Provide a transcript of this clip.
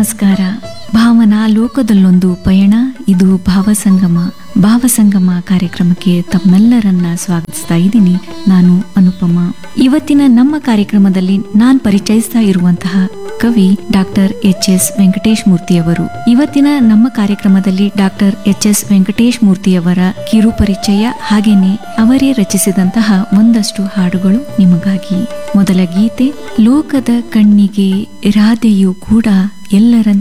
ನಮಸ್ಕಾರ ಭಾವನಾ ಲೋಕದಲ್ಲೊಂದು ಪಯಣ ಇದು ಭಾವಸಂಗಮ ಭಾವಸಂಗಮ ಕಾರ್ಯಕ್ರಮಕ್ಕೆ ತಮ್ಮೆಲ್ಲರನ್ನ ಸ್ವಾಗತಿಸ್ತಾ ಇದ್ದೀನಿ ನಾನು ಅನುಪಮ ಇವತ್ತಿನ ನಮ್ಮ ಕಾರ್ಯಕ್ರಮದಲ್ಲಿ ನಾನ್ ಪರಿಚಯಿಸ್ತಾ ಇರುವಂತಹ ಕವಿ ಡಾಕ್ಟರ್ ಎಚ್ ಎಸ್ ವೆಂಕಟೇಶ್ ಮೂರ್ತಿಯವರು ಇವತ್ತಿನ ನಮ್ಮ ಕಾರ್ಯಕ್ರಮದಲ್ಲಿ ಡಾಕ್ಟರ್ ಎಚ್ ಎಸ್ ವೆಂಕಟೇಶ್ ಮೂರ್ತಿಯವರ ಕಿರು ಪರಿಚಯ ಹಾಗೇನೆ ಅವರೇ ರಚಿಸಿದಂತಹ ಒಂದಷ್ಟು ಹಾಡುಗಳು ನಿಮಗಾಗಿ ಮೊದಲ ಗೀತೆ ಲೋಕದ ಕಣ್ಣಿಗೆ ರಾಧೆಯು ಕೂಡ ಎಲ್ಲರಂತೆ